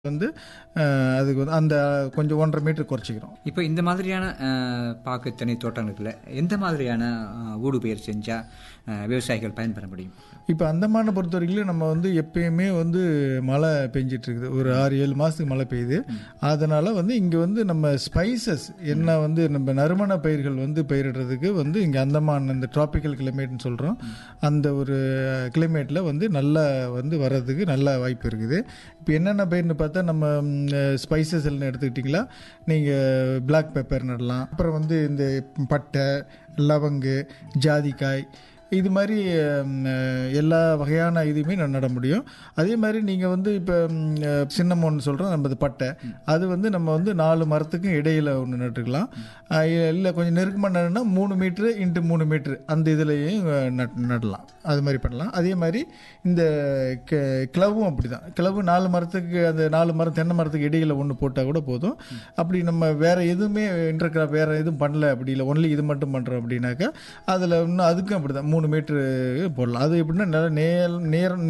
வந்து அஹ், அதுக்கு வந்து அந்த கொஞ்சம் ஒன்றரை மீட்டர் குறைச்சிக்கிறோம் இப்போ இந்த மாதிரியான அஹ், பாக்கு தனி தோட்டங்களுக்குள்ள எந்த மாதிரியான அஹ், ஊடுபயிர் செஞ்சால் விவசாயிகள் பயன்பெற முடியும் இப்போ அந்தமான பொறுத்த வரைக்கும் நம்ம வந்து எப்பயுமே வந்து மழை பெஞ்சிட்டு இருக்குது ஒரு ஆறு ஏழு மாதத்துக்கு மழை பெய்யுது அதனால் வந்து இங்கே வந்து நம்ம ஸ்பைசஸ் என்ன வந்து நம்ம நறுமண பயிர்கள் வந்து பயிரிடுறதுக்கு வந்து இங்கே அந்தமான் இந்த டிராபிக்கல் கிளைமேட்னு சொல்கிறோம் அந்த ஒரு கிளைமேட்டில் வந்து நல்லா வந்து வர்றதுக்கு நல்ல வாய்ப்பு இருக்குது இப்போ என்னென்ன பயிர்னு பார்த்தா நம்ம ஸ்பைசஸ் எல்லாம் எடுத்துக்கிட்டிங்களா நீங்கள் பிளாக் பெப்பர் நடலாம் அப்புறம் வந்து இந்த பட்டை லவங்கு ஜாதிக்காய் இது மாதிரி ம், எல்லா வகையான இதுவுமே நான் நட முடியும் அதே மாதிரி நீங்கள் வந்து இப்போ சின்னமோன்னு சொல்கிறோம் நம்ம இது பட்டை அது வந்து நம்ம வந்து நாலு மரத்துக்கும் இடையில ஒன்று நட்டுக்கலாம் இல்லை கொஞ்சம் நெருக்கமாக நடனா மூணு மீட்ரு இன்ட்டு மூணு மீட்ரு அந்த இதுலேயும் நட் நடலாம் அது மாதிரி பண்ணலாம் அதே மாதிரி இந்த க- கிளவும் அப்படி தான் கிளவு நாலு மரத்துக்கு அந்த நாலு மரம் தென்னை மரத்துக்கு இடையில ஒன்று போட்டால் கூட போதும் அப்படி நம்ம வேற எதுவுமே இன்டர்கிராப் வேற எதுவும் பண்ணல அப்படி இல்லை ஒன்லி இது மட்டும் பண்ணுறோம் அப்படின்னாக்கா அதில் இன்னும் அதுக்கும் அப்படி தான் மூணு மீட்ரு போடலாம் அது எப்படின்னா நல்ல நேர் நேர்